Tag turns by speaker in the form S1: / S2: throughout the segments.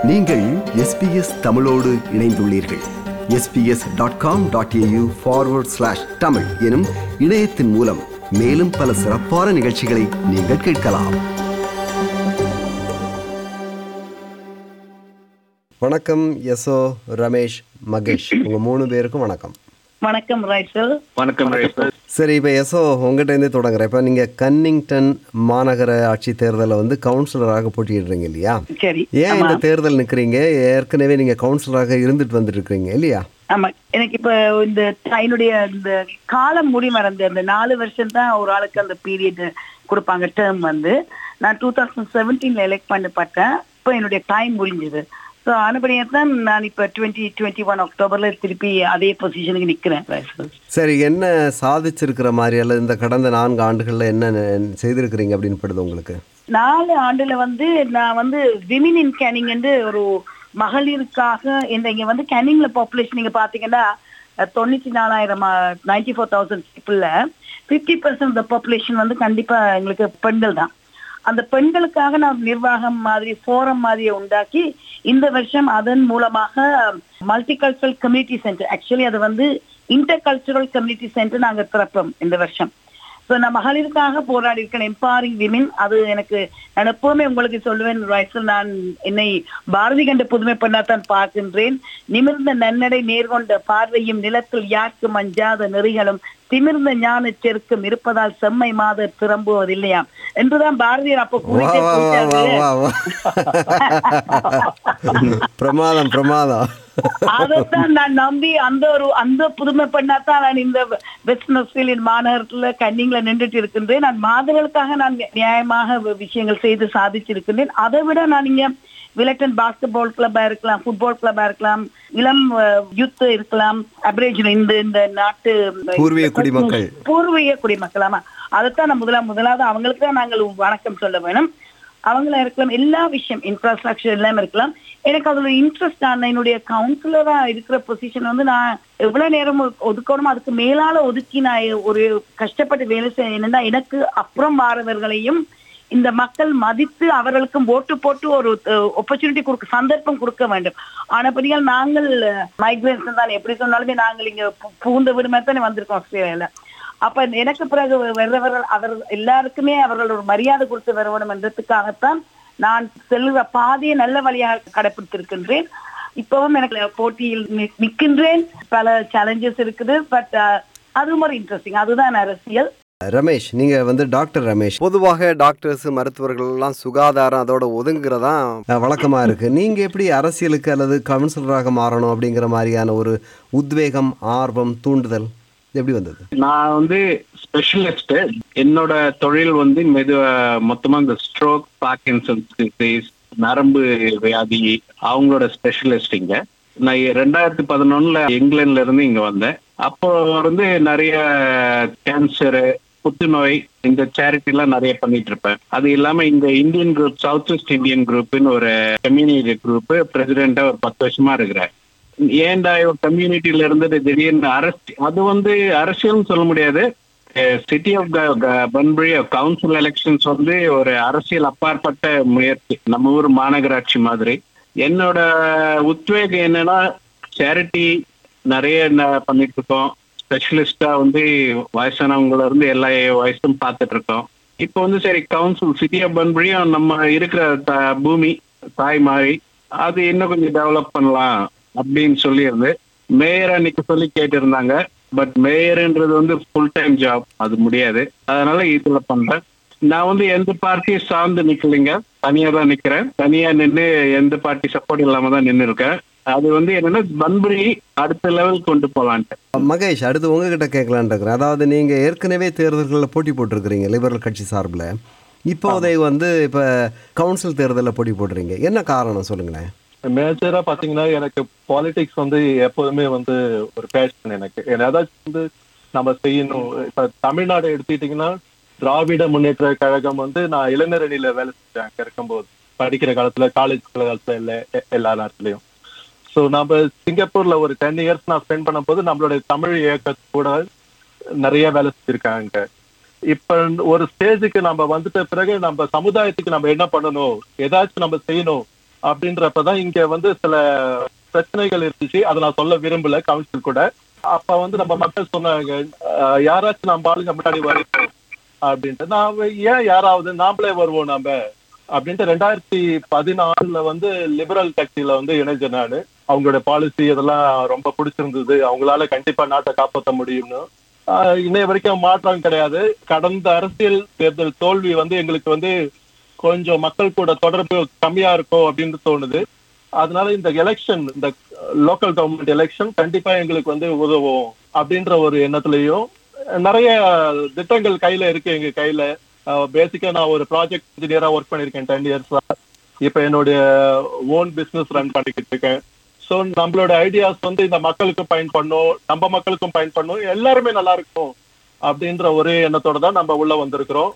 S1: நீங்கள் எஸ்பிஎஸ் தமிழோடு இணைந்துள்ளீர்கள் SBS dot com dot AU forward slash Tamil எனும் இணையத்தின் மூலம் மேலும் பல சிறப்பான நிகழ்ச்சிகளை நீங்கள் கேட்கலாம் வணக்கம் யசோ ரமேஷ் மகேஷ் உங்க மூணு பேருக்கும் வணக்கம்
S2: வணக்கம் ரைசல்
S3: வணக்கம் ரேசல்
S1: சரி இப்போ எஸ்ஓ உங்கள்கிட்டேருந்தே தொடங்குறேன் இப்போ நீங்கள் கன்னிங்டன் மாநகர ஆட்சி தேர்தலில் வந்து கவுன்சிலராக போட்டியிடுறீங்க இல்லையா
S2: சரி
S1: ஏன் இந்த தேர்தல் நிற்கிறீங்க ஏற்கனவே நீங்கள் கவுன்சிலராக இருந்துட்டு வந்துட்டு இருக்கீங்க இல்லையா
S2: ஆமா எனக்கு இப்ப இந்த என்னுடைய இந்த காலம் முடிவடைந்த அந்த நாலு வருஷம் தான் ஒரு ஆளுக்கு அந்த பீரியட் கொடுப்பாங்க டேர்ம் வந்து நான் டூ தௌசண்ட் செவன்டீன்ல எலெக்ட் பண்ணப்பட்டேன் இப்போ என்னுடைய டைம் முடிஞ்சது ஸோ ஆனபடியாக தான் நான் இப்போ டுவெண்ட்டி டுவெண்ட்டி ஒன் அக்டோபர்ல திருப்பி அதே பொசிஷனுக்கு நிற்கிறேன் ரைசல்
S1: சரி என்ன சாதிச்சிருக்கிற மாதிரி அல்லது இந்த கடந்த நான்கு ஆண்டுகளில் என்ன ந- செய்திருக்கிறீங்க அப்படின்னு படுது உங்களுக்கு
S2: நாலு ஆண்டுல வந்து நான் வந்து விமின் இன் கேனிங் என்று ஒரு மகளிருக்காக இந்த இங்க வந்து கேனிங்ல பாப்புலேஷன் நீங்க பாத்தீங்கன்னா அஹ், தொண்ணூத்தி நாலாயிரம் நைன்டி ஃபோர் தௌசண்ட் பீப்புள்ல ஃபிஃப்டி பர்சன்ட் பாப்புலேஷன் வந்து கண்டிப்பா எங்களுக்கு பெண்கள் தான் அந்த பெண்களுக்காக நான் நிர்வாகம் மாதிரி ஃபோரம் மாதிரியை உண்டாக்கி இந்த வருஷம் அதன் மூலமாக மல்டிகல்ச்சரல் கம்யூனிட்டி சென்டர் ஆக்சுவலி அது வந்து இன்டர் கல்ச்சரல் கம்யூனிட்டி சென்டர் நாங்க திறப்போம் இந்த வருஷம் ஸோ நான் மகளிருக்காக போராடி இருக்கேன் எம்பவரிங் விமின் அது எனக்கு நான் எப்பவுமே உங்களுக்கு சொல்லுவேன் ரைசல் நான் என்னை பாரதி கண்ட புதுமை பண்ணாதான் பார்க்கின்றேன் நிமிர்ந்த நன்னடை நேர்கொண்ட பார்வையும் நிலத்தில் யாருக்கும் அஞ்சாத நெறிகளும் திமிர்ந்த ஞான செருக்கும் இருப்பதால் செம்மை மாதர் திரும்புவதில்லையாம் என்றுதான் பாரதியார் அப்ப
S1: வா
S2: கூறிட்டே
S1: வா வா வா
S2: போயிட்டாரு
S1: வா வா பிரமாதம் பிரமாதம்
S2: அதைத்தான் நான் நம்பி அந்த ஒரு அந்த புதுமை பண்ணாதான் நான் இந்த வெஸ்ட் ஆஸ்திரேலியன் மாநகரத்துல கன்னிங்ல நின்றுட்டு இருக்கின்றேன் நான் மாதங்களுக்காக நான் நியாயமாக வி- விஷயங்கள் செய்து சாதிச்சிருக்கின்றேன் அதை விட நான் இங்க விலட்டன் பாஸ்கெட் பால் கிளப்பா இருக்கலாம் ஃபுட்பால் கிளப்பா இருக்கலாம் இளம் யூத் இருக்கலாம் அப்ரேஜன் இந்த இந்த நாட்டு
S1: பூர்வீக குடிமக்கள்.
S2: பூர்வீக குடிமக்கள் ஆமா அதைத்தான் நான் முதலா முதலாவது அவங்களுக்கு தான் நாங்கள் வணக்கம் சொல்ல வேணும் அவங்கள இருக்கலாம் எல்லா விஷயம் இன்ஃப்ராஸ்ட்ரக்சர் எல்லாம் இருக்கலாம் எனக்கு அதுல இன்ட்ரெஸ்ட் நான் என்னுடைய கவுன்சிலரா இருக்கிற பொசிஷன் வந்து நான் எவ்வளவு நேரம் ஒ- ஒதுக்கணுமோ அதுக்கு மேலால ஒதுக்கி நான் ஒரு கஷ்டப்பட்டு வேலை செய்ய என்னன்னா எனக்கு அப்புறம் வாரவர்களையும் இந்த மக்கள் மதித்து அவர்களுக்கும் ஓட்டு போட்டு ஒரு opportunity கொடுக்க சந்தர்ப்பம் கொடுக்க வேண்டும் ஆனபடியால் நாங்கள் மைக்ரேன்ஸ் தான் எப்படி சொன்னாலுமே நாங்கள் இங்க பு- புகுந்த வீடு மாதிரி தானே வந்திருக்கோம் ஆஸ்திரேலியால அப்ப எனக்கு பிறகு வர்றவர்கள் அவர் எல்லாருக்குமே அவர்கள் ஒரு மரியாதை கொடுத்து வர வேண்டும் என்றதுக்காகத்தான் நான் செல்லுற பாதையை நல்ல வழியாக கடைபிடித்திருக்கின்றேன் இப்பவும் எனக்கு போட்டியில் நி- நிற்கின்றேன் பல சேலஞ்சஸ் இருக்குது பட் அதுவும் ஒரு இன்ட்ரெஸ்டிங் அதுதான் அரசியல்
S1: ரமேஷ் நீங்க வந்து டாக்டர் ரமேஷ் பொதுவாக டாக்டர்ஸ் மருத்துவர்கள் எல்லாம் சுகாதாரம் அதோட ஒதுங்குறதா அஹ், வழக்கமா இருக்கு நீங்க எப்படி அரசியலுக்கு அல்லது கவுன்சிலராக மாறணும் அப்படிங்கிற மாதிரியான ஒரு உத்வேகம் ஆர்வம் தூண்டுதல் இது எப்படி வந்தது
S3: நான் வந்து ஸ்பெஷலிஸ்ட் என்னோட தொழில் வந்து மெது மொத்தமா இந்த ஸ்ட்ரோக் பார்க்கின்சன்ஸ் டிசீஸ் நரம்பு வியாதி அவங்களோட ஸ்பெஷலிஸ்ட் இங்க நான் ரெண்டாயிரத்தி பதினொன்னுல இங்கிலாந்துல இருந்து இங்க வந்தேன் அப்போ வந்து நிறைய கேன்சரு புத்துநோய் இந்த சேரிட்டி எல்லாம் நிறைய பண்ணிட்டு இருப்பேன் அது இல்லாம இந்த Indian group south west Indian குரூப்னு ஒரு கம்யூனிட்டி குரூப் பிரசிடென்டா ஒரு பத்து வருஷமா இருக்கிறேன் ஏன்டா கம்யூனிட்டியில இருந்துட்டு திடீர்னு அரசு அது வந்து அரசியல்னு சொல்ல முடியாது city of Banbury council elections வந்து ஒரு அரசியல் அப்பாற்பட்ட முயற்சி நம்ம ஊர் மாநகராட்சி மாதிரி என்னோட உத்வேகம் என்னன்னா சேரிட்டி நிறைய ந- பண்ணிட்டு இருக்கோம் ஸ்பெஷலிஸ்டா வந்து வயசானவங்கள இருந்து எல்லா வயசும் பார்த்துட்டு இருக்கோம் இப்போ வந்து சரி கவுன்சில் சிட்டி ஆஃப் பன்புரியும் நம்ம இருக்கிற த- பூமி தாய் மாதிரி அது இன்னும் கொஞ்சம் டெவலப் பண்ணலாம் அப்படின்னு சொல்லியிருந்து மேயர் அன்னைக்கு சொல்லி கேட்டிருந்தாங்க பட் மேயர்ன்றது வந்து ஃபுல் டைம் ஜாப் அது முடியாது அதனால இதுல பண்றேன் நான் வந்து எந்த பார்ட்டியை சார்ந்து நிக்கலைங்க தனியா தான் நிக்கிறேன் தனியா நின்று எந்த பார்ட்டி சப்போர்ட் இல்லாம தான் நின்று இருக்கேன் அது வந்து என்னன்னா பன்புரி அடுத்த லெவல் கொண்டு போலான்ட்டு
S1: மகேஷ் அடுத்து உங்ககிட்ட கேட்கலான்னு இருக்கிறேன் அதாவது நீங்க ஏற்கனவே தேர்தல்களில் போட்டி போட்டிருக்கிறீங்க லிபரல் கட்சி சார்பில் இப்போதை வந்து இப்போ கவுன்சில் தேர்தலில் போட்டி போடுறீங்க என்ன காரணம் சொல்லுங்களேன்
S4: மேஜரா பாத்தீங்கன்னா எனக்கு பாலிடிக்ஸ் வந்து எப்போதுமே வந்து ஒரு பேஷன் எனக்கு ஏதாச்சும் வந்து நம்ம செய்யணும் இப்ப தமிழ்நாடு எடுத்துக்கிட்டீங்கன்னா திராவிட முன்னேற்ற கழகம் வந்து நான் இளைஞர் அணியில வேலை செஞ்சேன் அங்க இருக்கும்போது படிக்கிற காலத்துல காலேஜ் காலத்துல இல்ல எ- எல்லா நேரத்துலயும் ஸோ நம்ம சிங்கப்பூர்ல ஒரு டென் இயர்ஸ் நான் ஸ்பெண்ட் பண்ணும்போது நம்மளுடைய தமிழ் இயக்கத்து கூட நிறைய வேலை செஞ்சிருக்காங்க இப்ப ஒரு ஸ்டேஜுக்கு நம்ம வந்துட்ட பிறகு நம்ம சமுதாயத்துக்கு நம்ம என்ன பண்ணணும் ஏதாச்சும் நம்ம செய்யணும் அப்படின்றப்பதான் இங்க வந்து சில பிரச்சனைகள் இருந்துச்சு அதை நான் சொல்ல விரும்பல கவுன்சில் கூட அப்ப வந்து நம்ம மக்கள் சொன்னாங்க "அஹ், யாராச்சும் நம்ம ஆளுங்க முன்னாடி வரணும் அப்படின்ட்டு நான் ஏன் யாராவது நாமளே வருவோம் நாம அப்படின்ட்டு ரெண்டாயிரத்தி பதினாலுல வந்து லிபரல் கட்சியில வந்து இணைஞ்சேன் நானு அவங்களோட பாலிசி இதெல்லாம் ரொம்ப பிடிச்சிருந்தது அவங்களால கண்டிப்பா நாட்டை காப்பாற்ற முடியும்னு ஆஹ் இன்னைய வரைக்கும் மாற்றம் கிடையாது கடந்த அரசியல் தேர்தல் தோல்வி வந்து எங்களுக்கு வந்து கொஞ்சம் மக்கள் கூட தொடர்பு கம்மியா இருக்கும் அப்படின்னு தோணுது அதனால இந்த எலெக்ஷன் இந்த லோக்கல் கவர்மெண்ட் எலெக்ஷன் கண்டிப்பா எங்களுக்கு வந்து உதவும் அப்படின்ற ஒரு எண்ணத்துலயும் நிறைய திட்டங்கள் கையில இருக்கு எங்க கையில பேசிக்கா நான் ஒரு ப்ராஜெக்ட் இன்ஜினியரா ஒர்க் பண்ணிருக்கேன் டென் இயர்ஸா இப்ப என்னுடைய ஓன் பிசினஸ் ரன் பண்ணிக்கிட்டு இருக்கேன் சோ நம்மளோட ஐடியாஸ் வந்து இந்த மக்களுக்கும் பயன்படணும் நம்ம மக்களுக்கும் பயன்படணும் எல்லாருமே நல்லா இருக்கும் அப்படின்ற ஒரே எண்ணத்தோட தான் நம்ம உள்ள வந்திருக்கிறோம்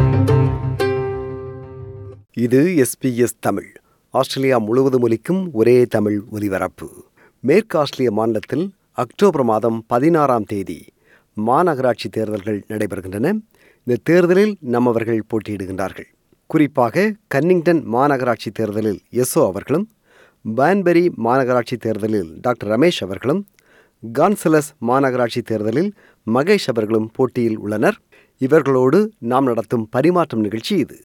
S1: இது எஸ்பிஎஸ் தமிழ் ஆஸ்திரேலியா முழுவதும் ஒலிக்கும் ஒரே தமிழ் ஒலிபரப்பு மேற்கு ஆஸ்திரேலிய மாநிலத்தில் அக்டோபர் மாதம் பதினாறாம் தேதி மாநகராட்சி தேர்தல்கள் நடைபெறுகின்றன இந்த தேர்தலில் நம்மவர்கள் போட்டியிடுகின்றார்கள் குறிப்பாக கன்னிங்டன் மாநகராட்சி தேர்தலில் எஸ்ஓ அவர்களும் பான்பெரி மாநகராட்சி தேர்தலில் டாக்டர் ரமேஷ் அவர்களும் கான்சலஸ் மாநகராட்சி தேர்தலில் மகேஷ் அவர்களும் போட்டியில் உள்ளனர் இவர்களோடு நாம் நடத்தும் பரிமாற்றம் நிகழ்ச்சி இது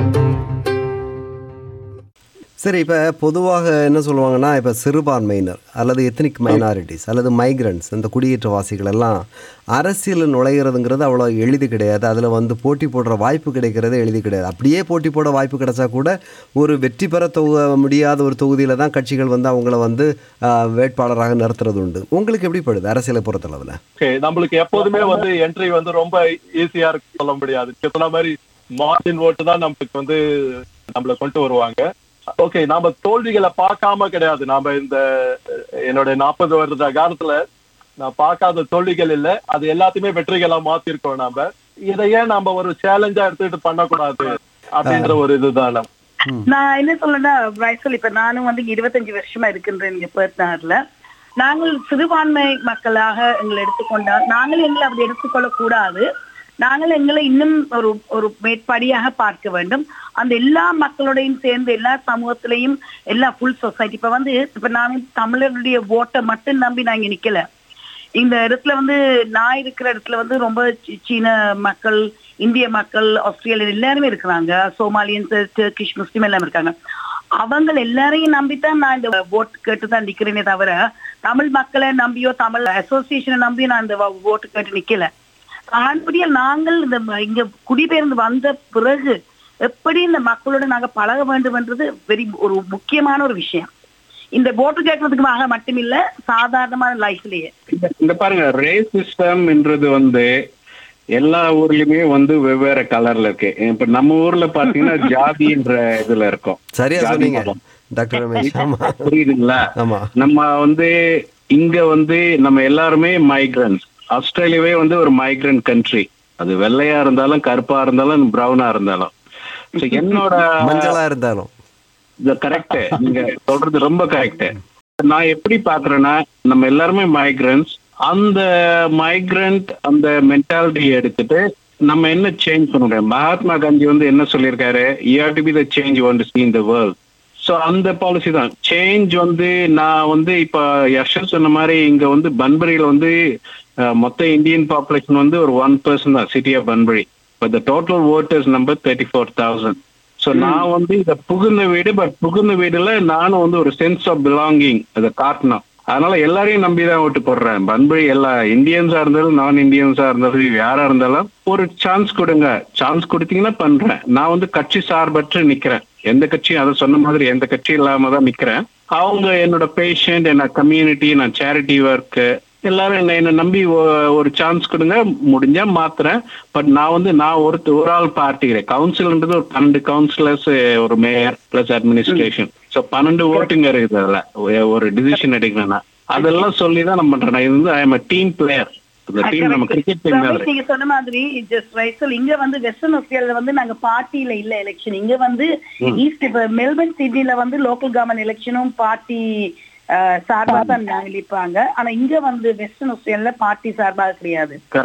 S1: சரி இப்போ பொதுவாக என்ன சொல்லுவாங்கன்னா இப்போ சிறுபான்மையினர் அல்லது எத்தனிக் மைனாரிட்டிஸ் அல்லது மைக்ரண்ட்ஸ் இந்த குடியேற்றவாசிகள் எல்லாம் அரசியலில் நுழைகிறதுங்கிறது அவ்வளோ எளிது கிடையாது அதில் வந்து போட்டி போடுற வாய்ப்பு கிடைக்கிறது எளிது கிடையாது அப்படியே போட்டி போட வாய்ப்பு கிடைச்சா கூட ஒரு வெற்றி பெற தொகு முடியாத ஒரு தொகுதியில் தான் கட்சிகள் வந்து அவங்கள வந்து ஆஹ், வேட்பாளராக நிறுத்துறது உண்டு உங்களுக்கு எப்படி படுது அரசியலை பொறுத்தளவில்
S4: ஓகே நம்மளுக்கு எப்போதுமே வந்து என்ட்ரி வந்து ரொம்ப ஈஸியா இருக்கு சொல்ல முடியாது நீங்க சொன்ன மாதிரி மார்ஜின் ஓட்டு தான் நம்மளுக்கு வந்து நம்மள கொண்டு வருவாங்க ஓகே நாம தோல்விகளை பார்க்காம கிடையாது நாம இந்த அஹ், என்னோட நாற்பது வருட காலத்துல நான் பார்க்காத தோல்விகள் இல்ல அது எல்லாத்தையுமே வெற்றிகளா மாத்திருக்கோம் நாம இதை ஏன் நாம ஒரு சேலஞ்சா எடுத்துட்டு பண்ணக்கூடாது அப்படின்ற ஒரு இதுதான்
S2: நான் என்ன சொல்லணும்னா வயசுல இப்ப நானும் வந்து இங்க இருபத்தஞ்சு வருஷமா இருக்கின்றேன் இங்க பேர்த்னார்ல நாங்கள் சிறுபான்மை மக்களாக எங்களை எடுத்துக்கொண்டால் நாங்கள் எங்களை அப்படி எடுத்துக்கொள்ள கூடாது நாங்கள் எங்களை இன்னும் ஒரு ஒரு மேற்படியாக பார்க்க வேண்டும் அந்த எல்லா மக்களோடையும் சேர்ந்து எல்லா சமூகத்திலையும் எல்லா ஃபுல் சொசைட்டி இப்ப வந்து இப்ப நான் தமிழருடைய ஓட்டை மட்டும் நம்பி நான் இங்க நிக்கல இந்த இடத்துல வந்து நான் இருக்கிற இடத்துல வந்து ரொம்ப சி- சீன மக்கள் இந்திய மக்கள் ஆஸ்திரேலியர் எல்லாருமே இருக்கிறாங்க சோமாலியன்ஸ் டர்கிஷ் முஸ்லீம் எல்லாம் இருக்காங்க அவங்க எல்லாரையும் நம்பித்தான் நான் இந்த ஓட்டு கேட்டு தான் நிக்கிறேனே தவிர தமிழ் மக்களை நம்பியோ தமிழ் அசோசியேஷனை நம்பியோ நான் இந்த ஓட்டு கேட்டு நிக்கல ஆண்படியால் நாங்கள் இந்த ம- இங்க குடிபெயர்ந்து வந்த பிறகு எப்படி இந்த மக்களோட நாங்க பழக வேண்டும்ன்றது வெரி ஒரு முக்கியமான ஒரு விஷயம் இந்த ஓட்டு கேட்கறதுக்காக மட்டுமில்ல சாதாரணமான லைஃப்லயே
S3: இந்த- இந்த பாருங்க ரேஸ் சிஸ்டம்ன்றது வந்து எல்லா ஊர்லயுமே வந்து வெவ்வேறு கலர்ல இருக்கு இப்ப நம்ம ஊர்ல பாத்தீங்கன்னா ஜாதின்ற இதுல இருக்கும்
S1: சரியா
S3: ஜாதி
S1: சொன்னீங்க
S3: மதம்.
S1: டாக்டர் ரமேஷ் ஆமாம்
S3: புரியுதுங்களா
S1: ஆமாம்
S3: நம்ம வந்து இங்க வந்து நம்ம எல்லாருமே மைக்ரன்ஸ் ஆஸ்திரேலியாவே வந்து ஒரு மைக்ரண்ட் கண்ட்ரி அது வெள்ளையா இருந்தாலும் கருப்பா இருந்தாலும் ப்ரௌனா இருந்தாலும் So என்னோட
S1: மஞ்சளாக இருந்தாலும்
S3: கரெக்ட் நீங்க சொல்றது ரொம்ப கரெக்ட் நான் எப்படி பாக்குறேன்னா நம்ம எல்லாருமே மைக்ரன்ஸ் அந்த மைக்ரண்ட் அந்த மென்டாலிட்டி எடுத்துட்டு நம்ம என்ன சேஞ்ச் பண்ண முடியும் மகாத்மா காந்தி வந்து என்ன சொல்லியிருக்காரு you to be the change want to see the world so அந்த பாலிசி தான் சேஞ்ச் வந்து நான் வந்து இப்ப யஷர் சொன்ன மாதிரி இங்க வந்து பன்பரியில வந்து அஹ், மொத்த இந்தியன் பாப்புலேஷன் வந்து ஒரு ஒன் பர்சன்ட் தான் city of Banbury but the total voters number thirty four thousand so நான் வந்து இத புகுந்த வீடு பட் புகுந்த வீடுல நானும் வந்து ஒரு சென்ஸ் ஆஃப் பிலாங்கிங் அதை காட்டணும் அதனால எல்லாரையும் நம்பி தான் ஓட்டு போடுறேன் பண்புரி எல்லா இந்தியன்ஸா இருந்தாலும் நான் இந்தியன்ஸா இருந்தாலும் யாரா இருந்தாலும் ஒரு சான்ஸ் கொடுங்க சான்ஸ் கொடுத்தீங்கன்னா பண்றேன் நான் வந்து கட்சி சார்பற்று நிக்கிறேன் எந்த கட்சியும் அதை சொன்ன மாதிரி எந்த கட்சி இல்லாம தான் நிக்கிறேன் அவங்க என்னோட பேஷண்ட் என்ன கம்யூனிட்டி நான் சேரிட்டி ஒர்க் எல்லாரும் என்ன என்ன நம்பி ஒ- ஒரு சான்ஸ் கொடுங்க முடிஞ்சா மாத்துறேன் பட் நான் வந்து நான் ஒரு ஒரு ஆள் பார்ட்டிக்கிறேன் கவுன்சில்ன்றது ஒரு பன்னெண்டு கவுன்சிலர்ஸ் ஒரு மேயர் பிளஸ் அட்மினிஸ்ட்ரேஷன் ஸோ பன்னெண்டு ஓட்டுங்க இருக்குது அதுல ஒ- ஒரு டிசிஷன் எடுக்கணும்னா அதெல்லாம் சொல்லி தான் நம்ம பண்றேன் இது வந்து ஐ எம் டீம் பிளேயர் இந்த டீம் நம்ம கிரிக்கெட் டீம்
S2: ரமேஷ், நீங்க சொன்ன மாதிரி ஜஸ்ட் ரைட் இங்க வந்து வெஸ்டர்ன் ஆஸ்திரேலியால வந்து நாங்க பார்ட்டியில இல்ல எலெக்ஷன் இங்க வந்து ஈஸ்ட் இப்ப மெல்பர்ன் சிட்டில வந்து லோக்கல் கவர்மெண்ட் எலெக்ஷனும் பார்ட்டி சார்பா தான் நாங்க நிற்பாங்க ஆனா இங்க வந்து வெஸ்டர்ன் ஆஸ்திரேலியால பார்ட்டி சார்பா கிடையாது
S3: கரெக்ட்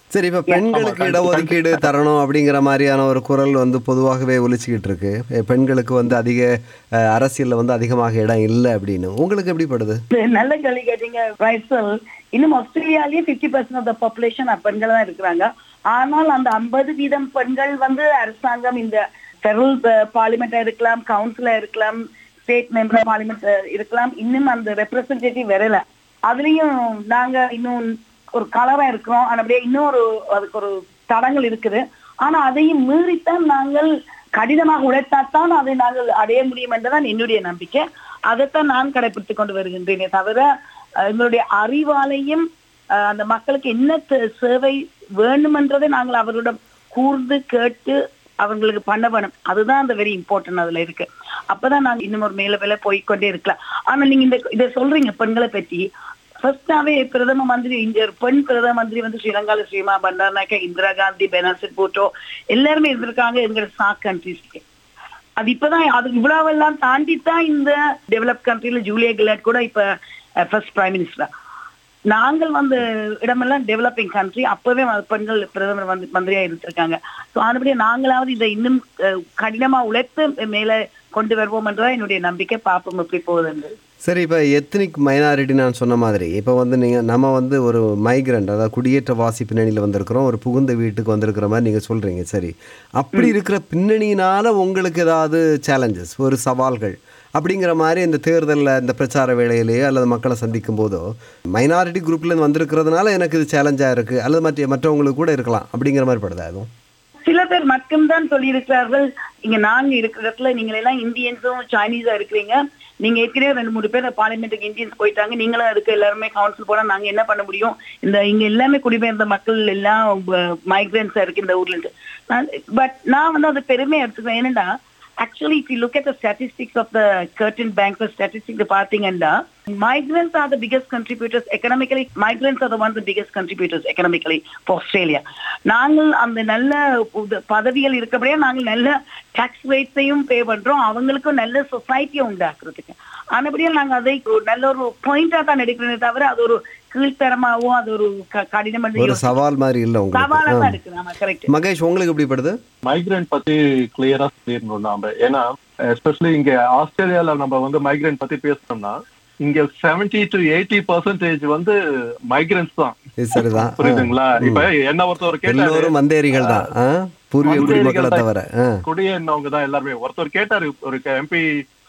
S1: சரி இப்போ பெண்களுக்கு இடஒதுக்கீடு தரணும் அப்படிங்கிற மாதிரியான ஒரு குரல் வந்து பொதுவாகவே ஒலிச்சுக்கிட்டு இருக்கு எ, பெண்களுக்கு வந்து அதிக அஹ், அரசியல்ல வந்து அதிகமாக இடம் இல்லை அப்படின்னு உங்களுக்கு எப்படி படுது
S2: நல்ல கேள்வி கேட்டீங்க ரைசல் இன்னும் ஆஸ்திரேலியாலயே fifty percent of the population பெண்கள் தான் இருக்கிறாங்க ஆனால் அந்த ஐம்பது வீதம் பெண்கள் வந்து அரசாங்கம் இந்த ஃபெடரல் பார்லிமெண்டா இருக்கலாம் கவுன்சிலா இருக்கலாம் ஸ்டேட் மெம்பர் பார்லிமெண்ட் இருக்கலாம் இன்னும் அந்த ரெப்ரசன்டேட்டிவ் வரல அதுலயும் நாங்க இன்னும் ஒரு கலரா இருக்கிறோம் ஆனா அப்படியே இன்னொரு அதுக்கு ஒரு தடங்கள் இருக்குது ஆனா அதையும் மீறித்தான் நாங்கள் கடினமாக உழைத்தாத்தான் அதை நாங்கள் அடைய முடியும் என்றுதான் என்னுடைய நம்பிக்கை அதைத்தான் நான் கடைபிடித்துக் கொண்டு வருகின்றேனே தவிர அஹ், எங்களுடைய அறிவாலையும் அஹ், அந்த மக்களுக்கு என்ன தே- சேவை வேண்டுமென்றதை நாங்கள் அவர்களிடம் கூர்ந்து கேட்டு அவங்களுக்கு பண்ண வேணும் அதுதான் அந்த வெரி இம்பார்ட்டன்ட் அதுல இருக்கு அப்பதான் நாங்க இன்னும் ஒரு மேல மேல போய்க்கொண்டே இருக்கலாம் ஆனா நீங்க இந்த இதை சொல்றீங்க பெண்களை பற்றி ஃபர்ஸ்டாவே பிரதம மந்திரி இங்க ஒரு பெண் பிரதம மந்திரி வந்து ஸ்ரீலங்கால ஸ்ரீமா பண்டாரநாயக்கா இந்திரா காந்தி பெனாசிட் பூட்டோ எல்லாருமே இருந்திருக்காங்க எங்களோட சாக் கண்ட்ரீஸ்க்கு அது இப்பதான் அது இவ்வளவு எல்லாம் தாண்டி தான் இந்த டெவலப் கண்ட்ரில ஜூலியா கிலாட் கூட இப்ப ஃபர்ஸ்ட் பிரைம் மினிஸ்டர் நாங்கள் வந்த இடமெல்லாம் டெவலப்பிங் கண்ட்ரி அப்பவே வ- பெண்கள் பிரதமர் வந்து மந்திரியா இருந்திருக்காங்க ஸோ அதுபடியே நாங்களாவது இதை இன்னும் அஹ், கடினமா உழைத்து மேல கொண்டு வருவோம் என்றதான் என்னுடைய நம்பிக்கை பார்ப்போம் எப்படி போகுதுன்னு
S1: சரி இப்போ எத்னிக் மைனாரிட்டி நான் சொன்ன மாதிரி இப்போ வந்து நீங்கள் நம்ம வந்து ஒரு மைக்ரண்ட் அதாவது குடியேற்றவாசி பின்னணியில் வந்திருக்கிறோம் ஒரு புகுந்த வீட்டுக்கு வந்திருக்கிற மாதிரி நீங்கள் சொல்கிறீங்க சரி அப்படி இருக்கிற பின்னணியினால உங்களுக்கு ஏதாவது சேலஞ்சஸ் ஒரு சவால்கள் அப்படிங்கிற மாதிரி இந்த தேர்தலில் இந்த பிரச்சார வேளையிலேயோ அல்லது மக்களை சந்திக்கும் போதோ மைனாரிட்டி குரூப்லேருந்து வந்திருக்கிறதுனால எனக்கு இது சேலஞ்சாக இருக்குது அல்லது மற்ற மற்றவங்களுக்கு கூட இருக்கலாம் அப்படிங்கிற மாதிரி படுதா அதுவும்
S2: சில பேர் மட்டும்தான் சொல்லியிருக்கிறார்கள் இங்க நாங்க இருக்கிற இடத்துல நீங்க எல்லாம் இந்தியன்ஸும் சைனீஸா இருக்கிறீங்க நீங்க ஏற்கனவே ரெண்டு மூணு பேர் பார்லிமெண்ட்டுக்கு இந்தியன்ஸ் போயிட்டாங்க நீங்களும் அதுக்கு எல்லாருமே கவுன்சில் போனா நாங்க என்ன பண்ண முடியும் இந்த இங்க எல்லாமே குடிபெயர்ந்த மக்கள் எல்லாம் மைக்ரன்ஸா இருக்கு இந்த ஊர்ல இருந்து பட் நான் வந்து அது பெருமையா எடுத்துக்கிறேன் ஏன்னா actually if you look at the statistics of the curtain banker statistics பாத்தீங்கன்னா migrants are the biggest contributors economically migrants are the ones the biggest contributors economically for australia நாங்கள் அந்த நல்ல உத- பதவிகள் இருக்கபடியே நாங்கள் நல்ல டாக்ஸ் ரேட்ஸையும் பே பண்றோம் அவங்களுக்கும் நல்ல சொசைட்டியை உண்டாக்குறதுக்கு ஆனபடியா நாங்க அதை ஒரு நல்ல ஒரு பாயிண்டா தான் எடுக்கிறதே தவிர அது ஒரு கீழ்த்தரமாவோ அது ஒரு க- கடினம்
S1: ஒரு
S2: பண்ணி
S1: சவால் மாதிரி இல்லை
S2: சவாலா
S1: உங்களுக்கு
S2: தான் இருக்குது ஆமா கரெக்ட்
S1: மகேஷ் உங்களுக்கு எப்படி படுது
S4: மைக்ரேண்ட் பத்தி கிளியரா சொல்லிடணும் நாம ஏன்னா எஸ்பெஷலி இங்க ஆஸ்திரேலியால நம்ம வந்து மைக்ரேண்ட் பத்தி பேசணும்னா இங்க 70 டு எயிட்டி பர்சன்டேஜ் வந்து மைக்ரன்ஸ் தான்
S1: இது சரிதான் ஆ.
S4: புரியுதுங்களா இப்ப என்ன ஒருத்தர் கேட்டாரு
S1: எல்லோரும் வந்தேரிகள் தான் ஆ? பூர்வீக
S4: வந்தேரிகள்
S1: குடிமக்களை
S4: தான்.
S1: தவிர ஆ.
S4: குடியேறினவங்க தான் எல்லாருமே ஒருத்தர் கேட்டாரு ஒரு எம்பி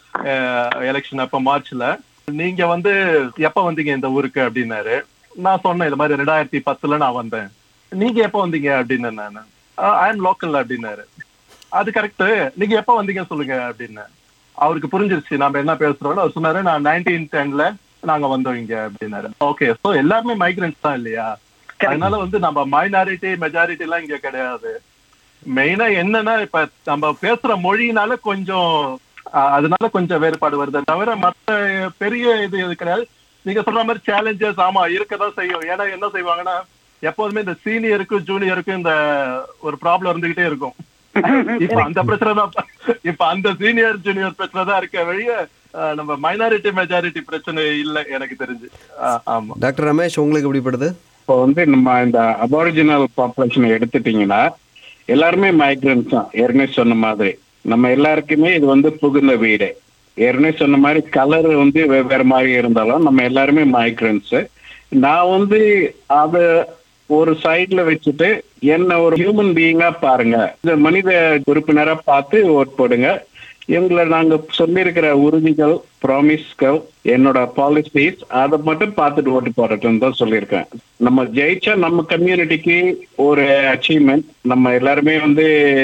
S4: எலெக்ஷன் அப்ப மார்ச்ல நீங்க வந்து எப்ப வந்தீங்க இந்த ஊருக்கு அப்படின்னாரு நான் சொன்னேன் இது மாதிரி ரெண்டாயிரத்தி பத்துல நான் வந்தேன் நீங்க எப்ப வந்தீங்க அப்படின்னு நான் ஐ எம் லோக்கல் அப்படின்னாரு அது கரெக்ட் நீங்க எப்ப வந்தீங்க சொல்லுங்க அப்படின்னு அவருக்கு புரிஞ்சிருச்சு நாம என்ன பேசுறோம்னு அவர் சொன்னாரு நான் நைன்டீன் டென்ல நாங்க வந்தோம் இங்க அப்படின்னாரு ஓகே சோ எல்லாருமே மைக்ரன்ஸ் தான் இல்லையா அதனால வந்து நம்ம மைனாரிட்டி மெஜாரிட்டி எல்லாம் இங்க கிடையாது மெயினா என்னன்னா இப்ப நம்ம பேசுற மொழியினால கொஞ்சம் அஹ், அதனால கொஞ்சம் வேறுபாடு வருது தவிர மத்த பெரிய இது இது கிடையாது நீங்க சொல்ற மாதிரி சேலஞ்சஸ் ஆமா இருக்கதான் செய்யும் ஏன்னா என்ன செய்வாங்கன்னா எப்போதுமே இந்த சீனியருக்கும் ஜூனியருக்கும் இந்த ஒரு ப்ராப்ளம் இருந்துகிட்டே இருக்கும் இப்ப அந்த பிரச்சனை தான் இப்ப அந்த சீனியர் ஜூனியர் பிரச்சனை தான் இருக்க வெளிய அஹ், நம்ம மைனாரிட்டி மெஜாரிட்டி பிரச்சனை இல்ல எனக்கு தெரிஞ்சு அஹ், ஆமா
S1: டாக்டர் ரமேஷ் உங்களுக்கு எப்படி படுது
S3: இப்போ வந்து நம்ம இந்த அபாரிஜினல் பாப்புலேஷனை எடுத்துட்டீங்கன்னா எல்லாருமே மைக்ரன்ஸ் தான் ஏற்கனவே சொன்ன மாதிரி நம்ம எல்லாருக்குமே இது வந்து புகுந்த வீடு ஏற்கனவே சொன்ன மாதிரி கலர் வந்து வெவ்வேறு மாதிரி இருந்தாலும் நம்ம எல்லாருமே மைக்ரன்ஸ் நான் வந்து அத ஒரு சைட்ல வச்சுட்டு என்ன ஒரு ஹியூமன் பீயிங்கா பாருங்க இந்த மனித உறுப்பினரா பார்த்து ஓட் போடுங்க எங்களை நாங்க சொல்லியிருக்கிற உறுதிகள் ப்ராமிஸ்கள் என்னோட பாலிசிஸ் அதை மட்டும் பார்த்துட்டு ஓட்டு போடட்டும் தான் சொல்லியிருக்கேன் நம்ம ஜெயிச்சா நம்ம கம்யூனிட்டிக்கு ஒரு அச்சீவ்மெண்ட் நம்ம எல்லாருமே வந்து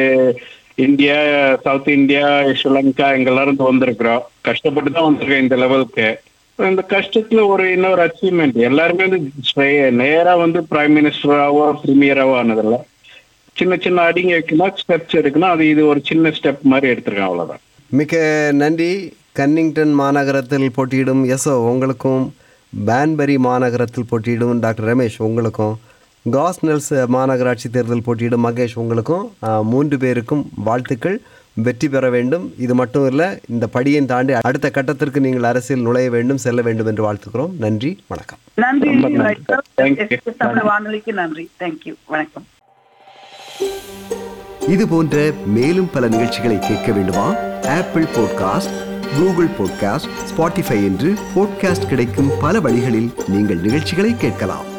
S3: இந்தியா சவுத் இந்தியா ஸ்ரீலங்கா எங்க எல்லாரும் வந்திருக்கிறோம் கஷ்டப்பட்டு தான் வந்திருக்கோம் இந்த லெவலுக்கு இந்த கஷ்டத்துல ஒரு இன்னொரு அச்சீவ்மெண்ட் எல்லாருமே வந்து ஸ்ட்ரெ- நேரா வந்து பிரைம் மினிஸ்டராவோ பிரீமியராவோ ஆனதில்ல சின்ன சின்ன அடிங்க வைக்கணும் ஸ்டெப்ஸ் எடுக்கணும் அது இது ஒரு சின்ன ஸ்டெப் மாதிரி எடுத்திருக்கேன் அவ்வளவுதான்
S1: மிக்க நன்றி கன்னிங்டன் மாநகரத்தில் போட்டியிடும் எஸ்ஓ உங்களுக்கும் பேன்பரி மாநகரத்தில் போட்டியிடும் டாக்டர் ரமேஷ் உங்களுக்கும் காஸ்னல்ஸ் மாநகராட்சி தேர்தல் போட்டியிடும் மகேஷ் உங்களுக்கும் ஆ, மூன்று பேருக்கும் வாழ்த்துக்கள் வெற்றி பெற வேண்டும் இது மட்டும் இல்லை இந்த படியை தாண்டி அடுத்த கட்டத்திற்கு நீங்கள் அரசியல் நுழைய வேண்டும் செல்ல வேண்டும் என்று வாழ்த்துக்கிறோம் நன்றி வணக்கம்
S2: நன்றி
S3: ரொம்ப நன்றி sir. Thank you.
S2: SBS Tamil வானொலிக்கு நன்றி தேங்க்யூ வணக்கம்
S5: இது போன்ற மேலும் பல நிகழ்ச்சிகளை கேட்க வேண்டுமா Apple podcast Google podcast Spotify என்று பாட்காஸ்ட் கிடைக்கும் பல வழிகளில் நீங்கள் நிகழ்ச்சிகளை கேட்கலாம்